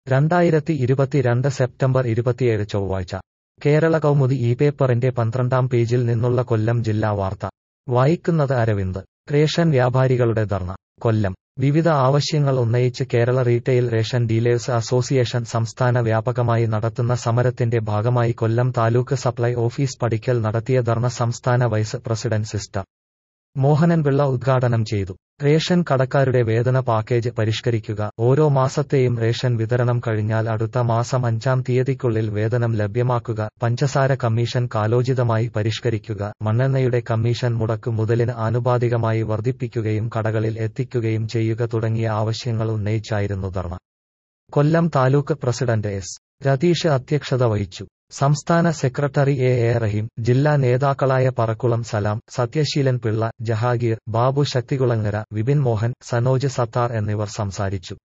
രണ്ടായിരത്തി ഇരുപത്തിരണ്ട് സെപ്റ്റംബർ ഇരുപത്തിയേഴ് ചൊവ്വാഴ്ച കേരള കൗമുദി ഈ പേപ്പറിന്റെ പന്ത്രണ്ടാം പേജിൽ നിന്നുള്ള കൊല്ലം ജില്ലാ വാർത്ത വായിക്കുന്നത് അരവിന്ദ് റേഷൻ വ്യാപാരികളുടെ ധർണ കൊല്ലം വിവിധ ആവശ്യങ്ങൾ ഉന്നയിച്ച് Kerala retail ration dealers association സംസ്ഥാന വ്യാപകമായി നടത്തുന്ന സമരത്തിന്റെ ഭാഗമായി കൊല്ലം താലൂക്ക് സപ്ലൈ ഓഫീസ് പടിക്കൽ നടത്തിയ ധർണ സംസ്ഥാന വൈസ് പ്രസിഡന്റ് സിസ്റ്റർ മോഹനൻപിള്ള ഉദ്ഘാടനം ചെയ്തു റേഷൻ കടക്കാരുടെ വേതന പാക്കേജ് പരിഷ്കരിക്കുക ഓരോ മാസത്തെയും റേഷൻ വിതരണം കഴിഞ്ഞാൽ അടുത്ത മാസം അഞ്ചാം തീയതിക്കുള്ളിൽ വേതനം ലഭ്യമാക്കുക പഞ്ചസാര കമ്മീഷൻ കാലോചിതമായി പരിഷ്കരിക്കുക മണ്ണെണ്ണയുടെ കമ്മീഷൻ മുടക്ക് മുതലിന് ആനുപാതികമായി വർദ്ധിപ്പിക്കുകയും കടകളിൽ എത്തിക്കുകയും ചെയ്യുക തുടങ്ങിയ ആവശ്യങ്ങൾ ഉന്നയിച്ചായിരുന്നു ധർണ കൊല്ലം താലൂക്ക് പ്രസിഡന്റ് എസ് രതീഷ് അധ്യക്ഷത വഹിച്ചു സംസ്ഥാന സെക്രട്ടറി എ എ റഹീം ജില്ലാ നേതാക്കളായ പറക്കുളം സലാം സത്യശീലൻ പിള്ള ജഹാഗീർ ബാബു ശക്തികുളങ്ങര വിപിൻ മോഹൻ സനോജ് സത്താർ എന്നിവർ സംസാരിച്ചു